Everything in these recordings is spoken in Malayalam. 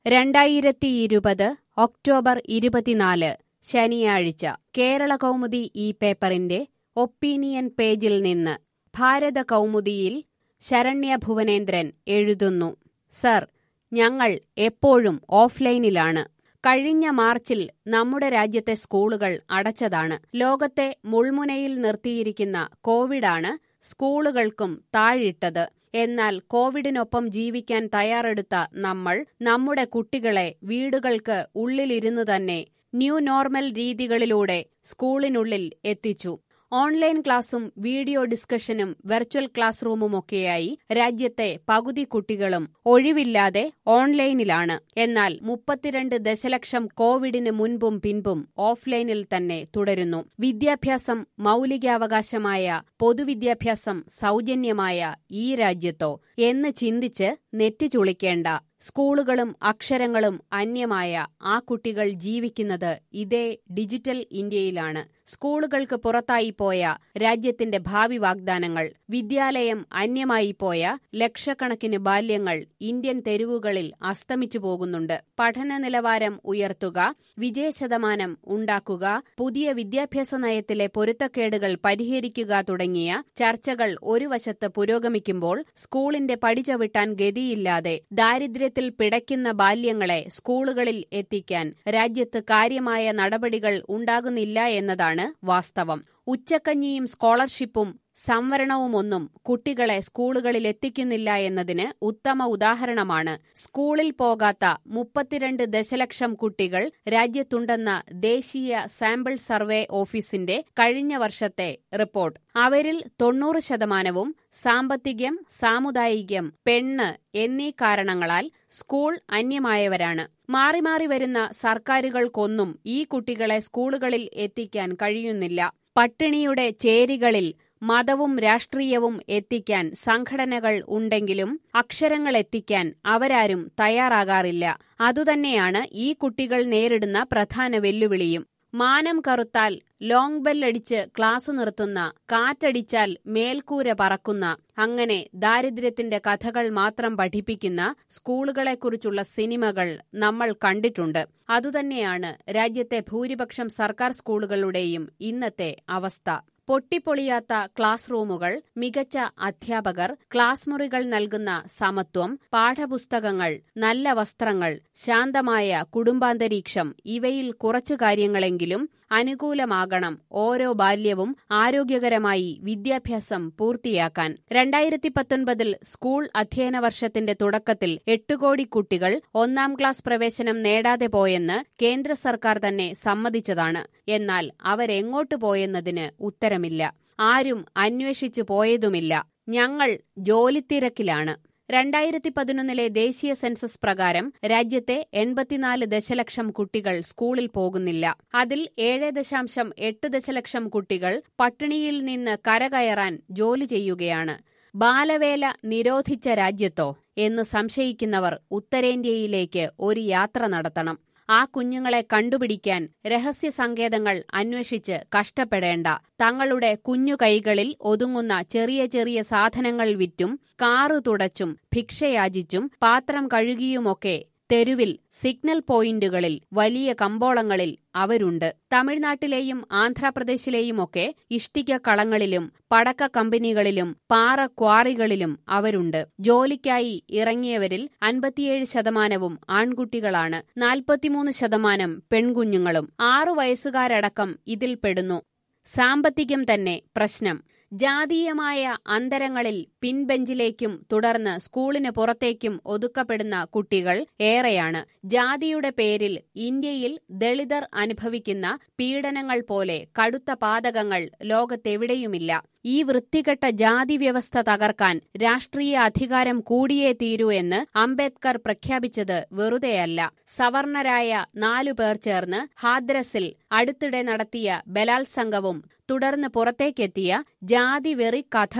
രണ്ടായിരത്തിയിരുപത് ഒക്ടോബർ ഇരുപത്തിനാല് ശനിയാഴ്ച കേരള കൗമുദി ഈ പേപ്പറിന്റെ ഒപ്പീനിയൻ പേജിൽ നിന്ന് ഭാരത കൗമുദിയിൽ ശരണ്യ ഭുവനേന്ദ്രൻ എഴുതുന്നു സർ ഞങ്ങൾ എപ്പോഴും ഓഫ്ലൈനിലാണ് കഴിഞ്ഞ മാർച്ചിൽ നമ്മുടെ രാജ്യത്തെ സ്കൂളുകൾ അടച്ചതാണ് ലോകത്തെ മുൾമുനയിൽ നിർത്തിയിരിക്കുന്ന കോവിഡാണ് സ്കൂളുകൾക്കും താഴിട്ടത് എന്നാൽ കോവിഡിനൊപ്പം ജീവിക്കാൻ തയ്യാറെടുത്ത നമ്മൾ നമ്മുടെ കുട്ടികളെ വീടുകൾക്ക് ഉള്ളിലിരുന്നു തന്നെ ന്യൂ നോർമൽ രീതികളിലൂടെ സ്കൂളിനുള്ളിൽ എത്തിച്ചു ഓൺലൈൻ ക്ലാസും വീഡിയോ ഡിസ്കഷനും വെർച്വൽ ക്ലാസ് റൂമുമൊക്കെയായി രാജ്യത്തെ പകുതി കുട്ടികളും ഒഴിവില്ലാതെ ഓൺലൈനിലാണ് എന്നാൽ മുപ്പത്തിരണ്ട് ദശലക്ഷം കോവിഡിന് മുൻപും പിൻപും ഓഫ്ലൈനിൽ തന്നെ തുടരുന്നു വിദ്യാഭ്യാസം മൗലികാവകാശമായ പൊതുവിദ്യാഭ്യാസം സൗജന്യമായ ഈ രാജ്യത്തോ എന്ന് ചിന്തിച്ച് നെറ്റിച്ചുളിക്കേണ്ട സ്കൂളുകളും അക്ഷരങ്ങളും അന്യമായ ആ കുട്ടികൾ ജീവിക്കുന്നത് ഇതേ ഡിജിറ്റൽ ഇന്ത്യയിലാണ് സ്കൂളുകൾക്ക് പുറത്തായി പോയ രാജ്യത്തിന്റെ ഭാവി വാഗ്ദാനങ്ങൾ വിദ്യാലയം അന്യമായി പോയ ലക്ഷക്കണക്കിന് ബാല്യങ്ങൾ ഇന്ത്യൻ തെരുവുകളിൽ അസ്തമിച്ചു പോകുന്നുണ്ട് പഠന നിലവാരം ഉയർത്തുക വിജയശതമാനം ഉണ്ടാക്കുക പുതിയ വിദ്യാഭ്യാസ നയത്തിലെ പൊരുത്തക്കേടുകൾ പരിഹരിക്കുക തുടങ്ങിയ ചർച്ചകൾ ഒരു വശത്ത് പുരോഗമിക്കുമ്പോൾ സ്കൂളിന്റെ പടിചവിട്ടാൻ ഗതിയില്ലാതെ ദാരിദ്ര്യത്തിൽ പിടയ്ക്കുന്ന ബാല്യങ്ങളെ സ്കൂളുകളിൽ എത്തിക്കാൻ രാജ്യത്ത് കാര്യമായ നടപടികൾ ഉണ്ടാകുന്നില്ല എന്നതാണ് വാസ്തവം ഉച്ചക്കഞ്ഞിയും സ്കോളർഷിപ്പും സംവരണവുമൊന്നും കുട്ടികളെ സ്കൂളുകളിൽ എത്തിക്കുന്നില്ല എന്നതിന് ഉത്തമ ഉദാഹരണമാണ് സ്കൂളിൽ പോകാത്ത മുപ്പത്തിരണ്ട് ദശലക്ഷം കുട്ടികൾ രാജ്യത്തുണ്ടെന്ന ദേശീയ സാമ്പിൾ സർവേ ഓഫീസിന്റെ കഴിഞ്ഞ വർഷത്തെ റിപ്പോർട്ട് അവരിൽ തൊണ്ണൂറ് ശതമാനവും സാമ്പത്തികം സാമുദായികം പെണ്ണ് എന്നീ കാരണങ്ങളാൽ സ്കൂൾ അന്യമായവരാണ് മാറി മാറി വരുന്ന സർക്കാരുകൾക്കൊന്നും ഈ കുട്ടികളെ സ്കൂളുകളിൽ എത്തിക്കാൻ കഴിയുന്നില്ല പട്ടിണിയുടെ ചേരികളിൽ മതവും രാഷ്ട്രീയവും എത്തിക്കാൻ സംഘടനകൾ ഉണ്ടെങ്കിലും അക്ഷരങ്ങൾ എത്തിക്കാൻ അവരാരും തയ്യാറാകാറില്ല അതുതന്നെയാണ് ഈ കുട്ടികൾ നേരിടുന്ന പ്രധാന വെല്ലുവിളിയും മാനം കറുത്താൽ ലോങ് ബെല്ലടിച്ച് ക്ലാസ് നിർത്തുന്ന കാറ്റടിച്ചാൽ മേൽക്കൂര പറക്കുന്ന അങ്ങനെ ദാരിദ്ര്യത്തിന്റെ കഥകൾ മാത്രം പഠിപ്പിക്കുന്ന സ്കൂളുകളെക്കുറിച്ചുള്ള സിനിമകൾ നമ്മൾ കണ്ടിട്ടുണ്ട് അതുതന്നെയാണ് രാജ്യത്തെ ഭൂരിപക്ഷം സർക്കാർ സ്കൂളുകളുടെയും ഇന്നത്തെ അവസ്ഥ പൊട്ടിപ്പൊളിയാത്ത ക്ലാസ് റൂമുകൾ മികച്ച അധ്യാപകർ ക്ലാസ് മുറികൾ നൽകുന്ന സമത്വം പാഠപുസ്തകങ്ങൾ നല്ല വസ്ത്രങ്ങൾ ശാന്തമായ കുടുംബാന്തരീക്ഷം ഇവയിൽ കുറച്ചു കാര്യങ്ങളെങ്കിലും അനുകൂലമാകണം ഓരോ ബാല്യവും ആരോഗ്യകരമായി വിദ്യാഭ്യാസം പൂർത്തിയാക്കാൻ രണ്ടായിരത്തി പത്തൊൻപതിൽ സ്കൂൾ അധ്യയന വർഷത്തിന്റെ തുടക്കത്തിൽ എട്ട് കോടി കുട്ടികൾ ഒന്നാം ക്ലാസ് പ്രവേശനം നേടാതെ പോയെന്ന് കേന്ദ്ര സർക്കാർ തന്നെ സമ്മതിച്ചതാണ് എന്നാൽ അവരെങ്ങോട്ട് പോയെന്നതിന് ഉത്തരമില്ല ആരും അന്വേഷിച്ചു പോയതുമില്ല ഞങ്ങൾ ജോലിത്തിരക്കിലാണ് രണ്ടായിരത്തി പതിനൊന്നിലെ ദേശീയ സെൻസസ് പ്രകാരം രാജ്യത്തെ എൺപത്തിനാല് ദശലക്ഷം കുട്ടികൾ സ്കൂളിൽ പോകുന്നില്ല അതിൽ ഏഴ് ദശാംശം എട്ട് ദശലക്ഷം കുട്ടികൾ പട്ടിണിയിൽ നിന്ന് കരകയറാൻ ജോലി ചെയ്യുകയാണ് ബാലവേല നിരോധിച്ച രാജ്യത്തോ എന്ന് സംശയിക്കുന്നവർ ഉത്തരേന്ത്യയിലേക്ക് ഒരു യാത്ര നടത്തണം ആ കുഞ്ഞുങ്ങളെ കണ്ടുപിടിക്കാൻ രഹസ്യ സങ്കേതങ്ങൾ അന്വേഷിച്ച് കഷ്ടപ്പെടേണ്ട തങ്ങളുടെ കുഞ്ഞു കൈകളിൽ ഒതുങ്ങുന്ന ചെറിയ ചെറിയ സാധനങ്ങൾ വിറ്റും കാറു തുടച്ചും ഭിക്ഷയാചിച്ചും പാത്രം കഴുകിയുമൊക്കെ തെരുവിൽ സിഗ്നൽ പോയിന്റുകളിൽ വലിയ കമ്പോളങ്ങളിൽ അവരുണ്ട് തമിഴ്നാട്ടിലെയും ആന്ധ്രാപ്രദേശിലെയുമൊക്കെ ഇഷ്ടിക കളങ്ങളിലും പടക്ക കമ്പനികളിലും പാറ ക്വാറികളിലും അവരുണ്ട് ജോലിക്കായി ഇറങ്ങിയവരിൽ അൻപത്തിയേഴ് ശതമാനവും ആൺകുട്ടികളാണ് നാൽപ്പത്തിമൂന്ന് ശതമാനം പെൺകുഞ്ഞുങ്ങളും ആറു വയസ്സുകാരടക്കം ഇതിൽപ്പെടുന്നു സാമ്പത്തികം തന്നെ പ്രശ്നം ജാതീയമായ അന്തരങ്ങളിൽ പിൻബെഞ്ചിലേക്കും തുടർന്ന് സ്കൂളിന് പുറത്തേക്കും ഒതുക്കപ്പെടുന്ന കുട്ടികൾ ഏറെയാണ് ജാതിയുടെ പേരിൽ ഇന്ത്യയിൽ ദളിതർ അനുഭവിക്കുന്ന പീഡനങ്ങൾ പോലെ കടുത്ത പാതകങ്ങൾ ലോകത്തെവിടെയുമില്ല ഈ വൃത്തികെട്ട ജാതി വ്യവസ്ഥ തകർക്കാൻ രാഷ്ട്രീയ അധികാരം കൂടിയേ തീരൂ എന്ന് അംബേദ്കർ പ്രഖ്യാപിച്ചത് വെറുതെയല്ല സവർണരായ നാലു പേർ ചേർന്ന് ഹാദ്രസിൽ അടുത്തിടെ നടത്തിയ ബലാത്സംഗവും തുടർന്ന് പുറത്തേക്കെത്തിയ ജാതി വെറി കഥകളും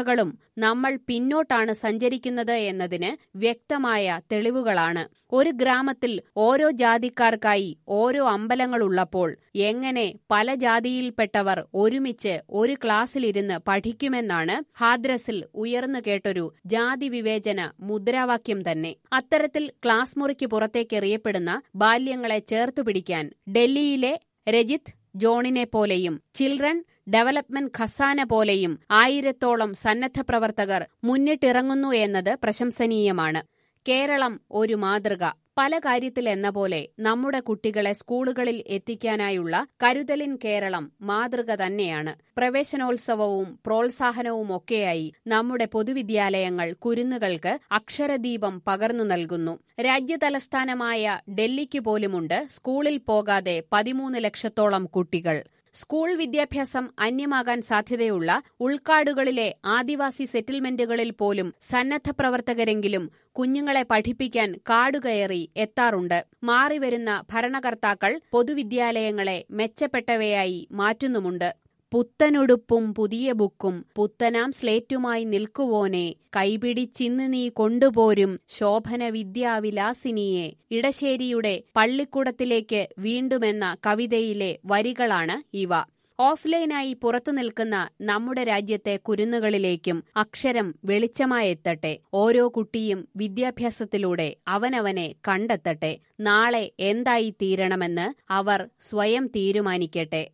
നമ്മൾ പിന്നോട്ടാണ് സഞ്ചരിക്കുന്നത് എന്നതിന് വ്യക്തമായ തെളിവുകളാണ് ഒരു ഗ്രാമത്തിൽ ഓരോ ജാതിക്കാർക്കായി ഓരോ അമ്പലങ്ങളുള്ളപ്പോൾ എങ്ങനെ പല ജാതിയിൽപ്പെട്ടവർ ഒരുമിച്ച് ഒരു ക്ലാസ്സിലിരുന്ന് പഠിക്കുമെന്നാണ് ഹാദ്രസിൽ ഉയർന്നു കേട്ടൊരു ജാതി വിവേചന മുദ്രാവാക്യം തന്നെ അത്തരത്തിൽ ക്ലാസ് മുറിക്ക് പുറത്തേക്കെറിയപ്പെടുന്ന ബാല്യങ്ങളെ ചേർത്തുപിടിക്കാൻ ഡൽഹിയിലെ രജിത് ജോണിനെ പോലെയും ചിൽഡ്രൻ ഡെവലപ്മെന്റ് ഖസാന പോലെയും ആയിരത്തോളം സന്നദ്ധ പ്രവർത്തകർ മുന്നിട്ടിറങ്ങുന്നു എന്നത് പ്രശംസനീയമാണ് കേരളം ഒരു മാതൃക പല കാര്യത്തിൽ എന്ന പോലെ നമ്മുടെ കുട്ടികളെ സ്കൂളുകളിൽ എത്തിക്കാനായുള്ള കരുതലിൻ കേരളം മാതൃക തന്നെയാണ് പ്രവേശനോത്സവവും പ്രോത്സാഹനവുമൊക്കെയായി നമ്മുടെ പൊതുവിദ്യാലയങ്ങൾ കുരുന്നുകൾക്ക് അക്ഷരദീപം പകർന്നു നൽകുന്നു രാജ്യതലസ്ഥാനമായ ഡൽഹിക്ക് പോലുമുണ്ട് സ്കൂളിൽ പോകാതെ പതിമൂന്ന് ലക്ഷത്തോളം കുട്ടികൾ സ്കൂൾ വിദ്യാഭ്യാസം അന്യമാകാൻ സാധ്യതയുള്ള ഉൾക്കാടുകളിലെ ആദിവാസി സെറ്റിൽമെന്റുകളിൽ പോലും സന്നദ്ധ പ്രവർത്തകരെങ്കിലും കുഞ്ഞുങ്ങളെ പഠിപ്പിക്കാൻ കാടുകയറി എത്താറുണ്ട് മാറിവരുന്ന ഭരണകർത്താക്കൾ പൊതുവിദ്യാലയങ്ങളെ മെച്ചപ്പെട്ടവയായി മാറ്റുന്നുമുണ്ട് പുത്തനുടുപ്പും പുതിയ ബുക്കും പുത്തനാം സ്ലേറ്റുമായി നിൽക്കുവോനെ കൈപിടിച്ചിന്ന് നീ കൊണ്ടുപോരും ശോഭന വിദ്യാവിലാസിനിയെ ഇടശ്ശേരിയുടെ പള്ളിക്കൂടത്തിലേക്ക് വീണ്ടുമെന്ന കവിതയിലെ വരികളാണ് ഇവ ഓഫ്ലൈനായി പുറത്തു നിൽക്കുന്ന നമ്മുടെ രാജ്യത്തെ കുരുന്നുകളിലേക്കും അക്ഷരം വെളിച്ചമായെത്തട്ടെ ഓരോ കുട്ടിയും വിദ്യാഭ്യാസത്തിലൂടെ അവനവനെ കണ്ടെത്തട്ടെ നാളെ എന്തായി തീരണമെന്ന് അവർ സ്വയം തീരുമാനിക്കട്ടെ